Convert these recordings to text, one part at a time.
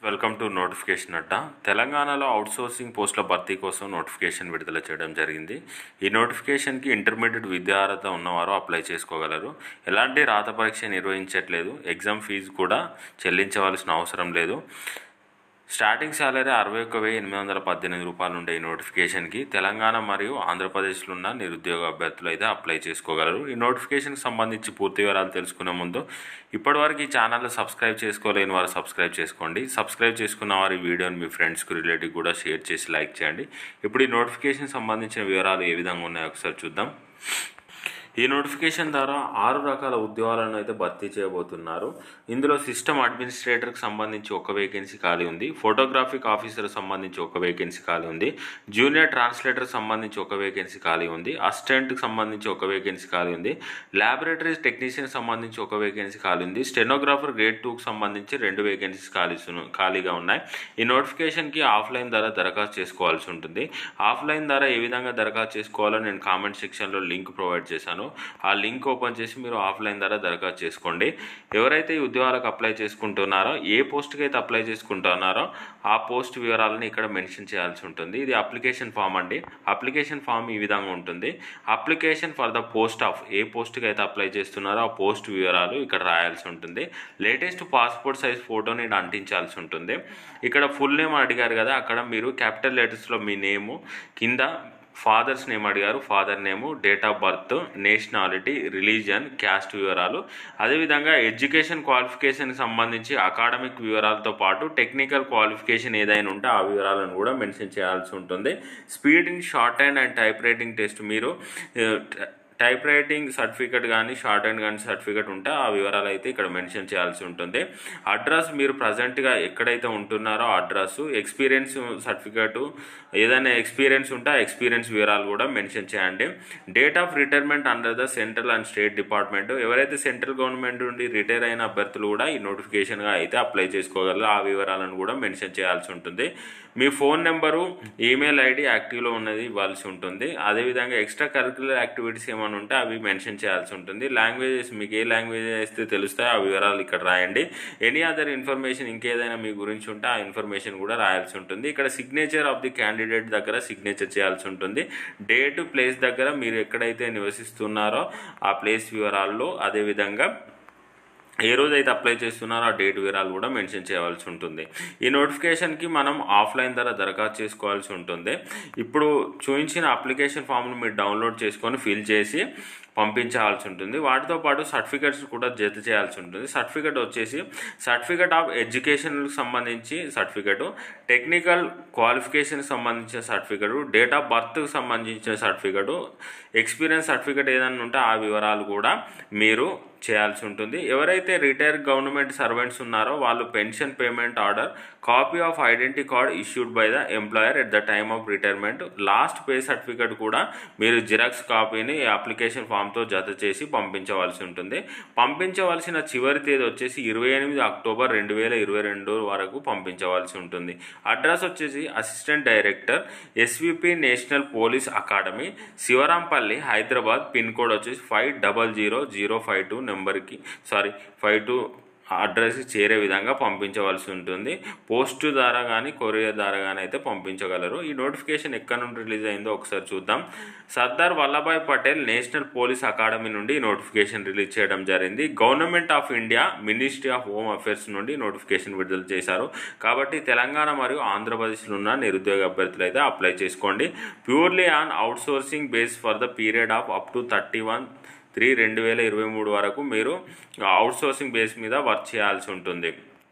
welcome to notification అడ్డ తెలంగాణలో outsourcing పోస్టుల భర్తీ కోసం నోటిఫికేషన్ విడుదల చేయడం జరిగింది ఈ నోటిఫికేషన్కి ఇంటర్మీడియట్ విద్యా అర్హత ఉన్నవారు అప్లై చేసుకోగలరు ఎలాంటి రాత పరీక్ష నిర్వహించట్లేదు ఎగ్జామ్ ఫీజు కూడా చెల్లించవలసిన అవసరం లేదు స్టార్టింగ్ శాలరీ అరవై ఒక్క వెయ్యి ఎనిమిది వందల పద్దెనిమిది రూపాయలు ఉండే ఈ నోటిఫికేషన్కి తెలంగాణ మరియు ఆంధ్రప్రదేశ్లో ఉన్న నిరుద్యోగ అభ్యర్థులు అయితే అప్లై చేసుకోగలరు ఈ నోటిఫికేషన్కి సంబంధించి పూర్తి వివరాలు తెలుసుకునే ముందు ఇప్పటివరకు ఈ ఛానల్ సబ్స్క్రైబ్ చేసుకోలేని వారు సబ్స్క్రైబ్ చేసుకోండి సబ్స్క్రైబ్ చేసుకున్న వారి వీడియోని మీ ఫ్రెండ్స్కి రిలేటివ్ కూడా షేర్ చేసి లైక్ చేయండి ఇప్పుడు ఈ నోటిఫికేషన్ సంబంధించిన వివరాలు ఏ విధంగా ఉన్నాయో ఒకసారి చూద్దాం ఈ నోటిఫికేషన్ ద్వారా ఆరు రకాల ఉద్యోగాలను అయితే భర్తీ చేయబోతున్నారు ఇందులో సిస్టమ్ అడ్మినిస్ట్రేటర్కి సంబంధించి ఒక వేకెన్సీ ఖాళీ ఉంది ఫోటోగ్రాఫిక్ ఆఫీసర్ సంబంధించి ఒక వేకెన్సీ ఖాళీ ఉంది జూనియర్ ట్రాన్స్లేటర్ సంబంధించి ఒక వేకెన్సీ ఖాళీ ఉంది అసిస్టెంట్కి సంబంధించి ఒక వేకెన్సీ ఖాళీ ఉంది ల్యాబొరేటరీ టెక్నీషియన్ సంబంధించి ఒక వేకెన్సీ ఖాళీ ఉంది స్టెనోగ్రాఫర్ గ్రేడ్ టూకి సంబంధించి రెండు వేకెన్సీస్ ఖాళీ ఖాళీగా ఉన్నాయి ఈ నోటిఫికేషన్కి ఆఫ్లైన్ ద్వారా దరఖాస్తు చేసుకోవాల్సి ఉంటుంది ఆఫ్లైన్ ద్వారా ఏ విధంగా దరఖాస్తు చేసుకోవాలో నేను కామెంట్ సెక్షన్లో లింక్ ప్రొవైడ్ చేశాను ఆ లింక్ ఓపెన్ చేసి మీరు ఆఫ్లైన్ ద్వారా దరఖాస్తు చేసుకోండి ఎవరైతే ఈ ఉద్యోగాలకు అప్లై చేసుకుంటున్నారో ఏ పోస్ట్కి అయితే అప్లై చేసుకుంటున్నారో ఆ పోస్ట్ వివరాలను ఇక్కడ మెన్షన్ చేయాల్సి ఉంటుంది ఇది అప్లికేషన్ ఫామ్ అండి అప్లికేషన్ ఫామ్ ఈ విధంగా ఉంటుంది application for the post of a పోస్ట్కి అయితే అప్లై చేస్తున్నారో ఆ పోస్ట్ వివరాలు ఇక్కడ రాయాల్సి ఉంటుంది లేటెస్ట్ పాస్పోర్ట్ సైజ్ ఫోటోని ఇక్కడ అంటించాల్సి ఉంటుంది ఇక్కడ ఫుల్ నేమ్ అడిగారు కదా అక్కడ మీరు క్యాపిటల్ లెటర్స్లో మీ నేము కింద ఫాదర్స్ నేమ్ అడిగారు father name date of birth nationality religion caste వివరాలు అదేవిధంగా ఎడ్యుకేషన్ క్వాలిఫికేషన్కి సంబంధించి అకాడమిక్ వివరాలతో పాటు టెక్నికల్ క్వాలిఫికేషన్ ఏదైనా ఉంటే ఆ వివరాలను కూడా మెన్షన్ చేయాల్సి ఉంటుంది speed in shorthand and typewriting test మీరు టైప్ రైటింగ్ సర్టిఫికేట్ కానీ షార్ట్ హ్యాండ్ కానీ సర్టిఫికేట్ ఉంటే ఆ వివరాలు అయితే ఇక్కడ మెన్షన్ చేయాల్సి ఉంటుంది అడ్రస్ మీరు ప్రజెంట్గా ఎక్కడైతే ఉంటున్నారో ఆ అడ్రస్ ఎక్స్పీరియన్స్ సర్టిఫికేటు ఏదైనా ఎక్స్పీరియన్స్ ఉంటే ఆ ఎక్స్పీరియన్స్ వివరాలు కూడా మెన్షన్ చేయండి date of retirement under the central and state department ఎవరైతే సెంట్రల్ గవర్నమెంట్ నుండి రిటైర్ అయిన అభ్యర్థులు కూడా ఈ నోటిఫికేషన్గా అయితే అప్లై చేసుకోగలరు ఆ వివరాలను కూడా మెన్షన్ చేయాల్సి ఉంటుంది మీ ఫోన్ నెంబరు ఈమెయిల్ ఐడి యాక్టివ్లో ఉన్నది ఇవ్వాల్సి ఉంటుంది అదేవిధంగా ఎక్స్ట్రా కరిక్యులర్ యాక్టివిటీస్ ఏమైనా ఉంటే అవి మెన్షన్ చేయాల్సి ఉంటుంది లాంగ్వేజెస్ మీకు ఏ లాంగ్వేజ్ వేస్తే తెలుస్తాయో ఆ వివరాలు ఇక్కడ రాయండి ఎనీ అదర్ ఇన్ఫర్మేషన్ ఇంకేదైనా మీ గురించి ఉంటే ఆ ఇన్ఫర్మేషన్ కూడా రాయాల్సి ఉంటుంది ఇక్కడ సిగ్నేచర్ ఆఫ్ ది క్యాండిడేట్ దగ్గర సిగ్నేచర్ చేయాల్సి ఉంటుంది డేట్ ప్లేస్ దగ్గర మీరు ఎక్కడైతే నివసిస్తున్నారో ఆ ప్లేస్ వివరాల్లో అదేవిధంగా ఏ రోజు అయితే అప్లై చేస్తున్నారో ఆ డేట్ వివరాలు కూడా మెన్షన్ చేయవలసి ఉంటుంది ఈ నోటిఫికేషన్కి మనం ఆఫ్లైన్ ద్వారా దరఖాస్తు చేసుకోవాల్సి ఉంటుంది ఇప్పుడు చూపించిన అప్లికేషన్ ఫామ్ను మీరు డౌన్లోడ్ చేసుకొని ఫిల్ చేసి పంపించాల్సి ఉంటుంది వాటితో పాటు సర్టిఫికెట్స్ కూడా జత చేయాల్సి ఉంటుంది సర్టిఫికెట్ వచ్చేసి సర్టిఫికెట్ ఆఫ్ ఎడ్యుకేషన్కి సంబంధించి సర్టిఫికెట్ టెక్నికల్ క్వాలిఫికేషన్కి సంబంధించిన సర్టిఫికెట్ డేట్ ఆఫ్ బర్త్కి సంబంధించిన సర్టిఫికెట్ ఎక్స్పీరియన్స్ సర్టిఫికెట్ ఏదైనా ఉంటే ఆ వివరాలు కూడా మీరు చేయాల్సి ఉంటుంది ఎవరైతే రిటైర్ గవర్నమెంట్ సర్వెంట్స్ ఉన్నారో వాళ్ళు pension payment order copy of identity card issued by the employer at the time of retirement last pay certificate కూడా మీరు జిరాక్స్ కాపీని అప్లికేషన్ ఫామ్తో జత చేసి పంపించవలసి ఉంటుంది పంపించవలసిన చివరి తేదీ వచ్చేసి ఇరవై ఎనిమిది అక్టోబర్ రెండు వేల ఇరవై రెండు వరకు పంపించవలసి ఉంటుంది అడ్రస్ వచ్చేసి assistant director SVP national police academy Shivarampally Hyderabad pin code వచ్చేసి five double zero zero five two నెంబర్కి సారీ ఫైవ్ టూ అడ్రస్కి చేరే విధంగా పంపించవలసి ఉంటుంది పోస్ట్ ద్వారా కానీ కొరియర్ ద్వారా కానీ అయితే పంపించగలరు ఈ నోటిఫికేషన్ ఎక్కడ నుండి రిలీజ్ అయిందో ఒకసారి చూద్దాం Sardar Vallabhbhai Patel national police academy నుండి ఈ నోటిఫికేషన్ రిలీజ్ చేయడం జరిగింది government of India ministry of home affairs నుండి నోటిఫికేషన్ విడుదల చేశారు కాబట్టి తెలంగాణ మరియు ఆంధ్రప్రదేశ్లో ఉన్న నిరుద్యోగ అభ్యర్థులు అయితే అప్లై చేసుకోండి purely on outsourcing base for the period of up to thirty one three రెండు వేల ఇరవై మూడు వరకు మీరు అవుట్సోర్సింగ్ బేస్ మీద వర్క్ చేయాల్సి ఉంటుంది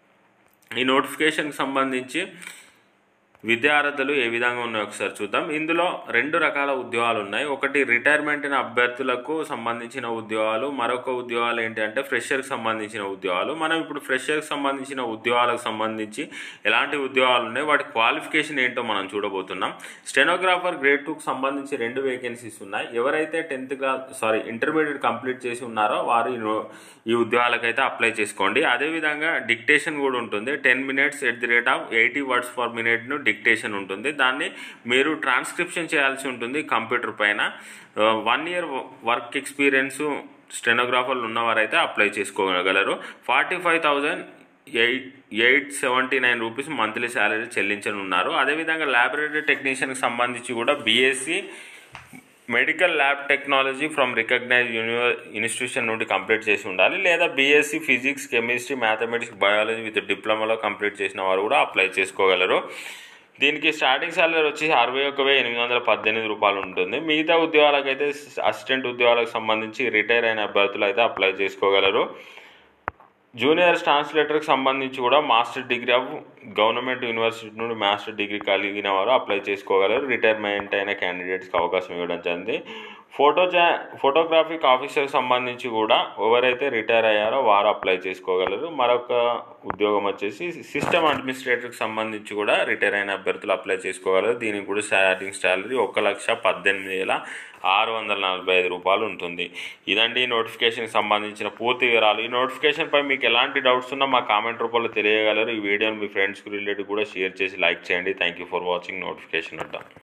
ఈ నోటిఫికేషన్కి సంబంధించి విద్యార్థులు ఏ విధంగా ఉన్నాయో ఒకసారి చూద్దాం ఇందులో రెండు రకాల ఉద్యోగాలు ఉన్నాయి ఒకటి రిటైర్మెంట్ అయిన అభ్యర్థులకు సంబంధించిన ఉద్యోగాలు మరొక ఉద్యోగాలు ఏంటి అంటే ఫ్రెషర్కి సంబంధించిన ఉద్యోగాలు మనం ఇప్పుడు ఫ్రెషర్కి సంబంధించిన ఉద్యోగాలకు సంబంధించి ఎలాంటి ఉద్యోగాలు ఉన్నాయి వాటి క్వాలిఫికేషన్ ఏంటో మనం చూడబోతున్నాం స్టెనోగ్రాఫర్ గ్రేడ్ టూకి సంబంధించి రెండు వేకెన్సీస్ ఉన్నాయి ఎవరైతే tenth class sorry intermediate complete చేసి ఉన్నారో వారు ఈ ఉద్యోగాలకైతే అప్లై చేసుకోండి అదేవిధంగా డిక్టేషన్ కూడా ఉంటుంది ten minutes at the rate of eighty words per మినిట్ను డిక్టేషన్ ఉంటుంది దాన్ని మీరు ట్రాన్స్క్రిప్షన్ చేయాల్సి ఉంటుంది కంప్యూటర్ పైన వన్ ఇయర్ వర్క్ ఎక్స్పీరియన్స్ స్టెనోగ్రాఫర్లు ఉన్నవారైతే అప్లై చేసుకోగలరు forty five thousand eight eight seventy nine rupees monthly salary చెల్లించనున్నారు అదేవిధంగా ల్యాబొరేటరీ టెక్నీషియన్కి సంబంధించి కూడా BSc medical lab technology from recognise యూనివర్ ఇన్స్టిట్యూషన్ నుండి కంప్లీట్ చేసి ఉండాలి లేదా BSc physics chemistry mathematics biology with డిప్లొమాలో కంప్లీట్ చేసిన వారు కూడా అప్లై చేసుకోగలరు దీనికి స్టార్టింగ్ సాలరీ వచ్చి అరవై ఒక వెయ్యి ఎనిమిది వందల పద్దెనిమిది రూపాయలు ఉంటుంది మిగతా ఉద్యోగాలకైతే అసిస్టెంట్ ఉద్యోగాలకు సంబంధించి రిటైర్ అయిన అభ్యర్థులు అయితే అప్లై చేసుకోగలరు జూనియర్ ట్రాన్స్లేటర్కి సంబంధించి కూడా master degree of government university నుండి మాస్టర్ డిగ్రీ కలిగిన వారు అప్లై చేసుకోగలరు రిటైర్మెంట్ అయిన క్యాండిడేట్స్కి అవకాశం ఇవ్వడం జరిగింది ఫోటో జా ఫోటోగ్రాఫిక్ ఆఫీసర్కి సంబంధించి కూడా ఎవరైతే రిటైర్ అయ్యారో వారు అప్లై చేసుకోగలరు మరొక ఉద్యోగం వచ్చేసి సిస్టమ్ అడ్మినిస్ట్రేటర్కి సంబంధించి కూడా రిటైర్ అయిన అభ్యర్థులు అప్లై చేసుకోగలరు దీనికి కూడా స్టార్టింగ్ శాలరీ ఒక లక్ష పద్దెనిమిది వేల ఆరు వందల నలభై ఐదు రూపాయలు ఉంటుంది ఇదండి ఈ నోటిఫికేషన్కి సంబంధించిన పూర్తి వివరాలు ఈ నోటిఫికేషన్పై మీకు ఎలాంటి డౌట్స్ ఉన్నా మా కామెంట్ రూపంలో తెలియగలరు ఈ వీడియోని మీ ఫ్రెండ్స్కి రిలేటివ్ కూడా షేర్ చేసి లైక్ చేయండి thank you for watching notification Adda